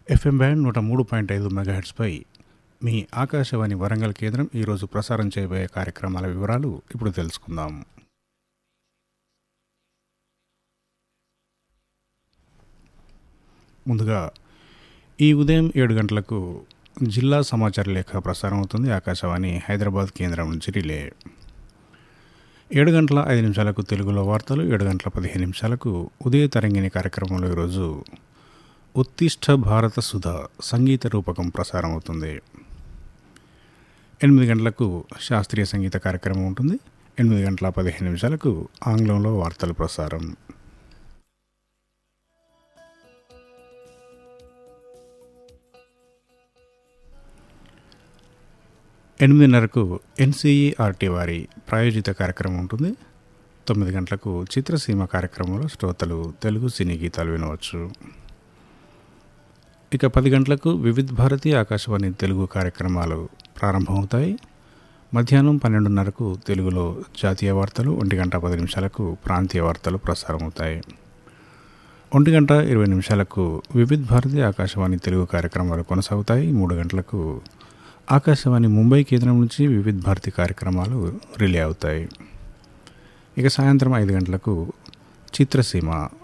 FM band నూట మూడు point ఐదు మెగాహెట్స్పై మీ ఆకాశవాణి వరంగల్ కేంద్రం ఈరోజు ప్రసారం చేయబోయే కార్యక్రమాల వివరాలు ఇప్పుడు తెలుసుకుందాం ముందుగా ఈ ఉదయం ఏడు గంటలకు జిల్లా సమాచార లేఖ ప్రసారం అవుతుంది ఆకాశవాణి హైదరాబాద్ కేంద్రం నుంచి రిలే ఏడు గంటల ఐదు నిమిషాలకు తెలుగులో వార్తలు ఏడు గంటల పదిహేను నిమిషాలకు ఉదయ తరంగిణి కార్యక్రమంలో ఈరోజు ఉత్తిష్ట భారత సుధ సంగీత రూపకం ప్రసారం అవుతుంది ఎనిమిది గంటలకు శాస్త్రీయ సంగీత కార్యక్రమం ఉంటుంది ఎనిమిది గంటల పదిహేను నిమిషాలకు ఆంగ్లంలో వార్తలు ప్రసారం ఎనిమిదిన్నరకు ఎన్సీఈఆర్టీ వారి ప్రాయోజిత కార్యక్రమం ఉంటుంది తొమ్మిది గంటలకు చిత్రసీమ కార్యక్రమంలో శ్రోతలు తెలుగు సినీ గీతాలు వినవచ్చు ఇక పది గంటలకు వివిధ్ భారతి ఆకాశవాణి తెలుగు కార్యక్రమాలు ప్రారంభమవుతాయి మధ్యాహ్నం పన్నెండున్నరకు తెలుగులో జాతీయ వార్తలు ఒంటి గంట పది నిమిషాలకు ప్రాంతీయ వార్తలు ప్రసారమవుతాయి ఒంటి గంట ఇరవై నిమిషాలకు వివిధ్ భారతి ఆకాశవాణి తెలుగు కార్యక్రమాలు కొనసాగుతాయి మూడు గంటలకు ఆకాశవాణి ముంబై కేంద్రం నుంచి వివిధ్ భారతి కార్యక్రమాలు రిలే అవుతాయి ఇక సాయంత్రం ఐదు గంటలకు చిత్రసీమ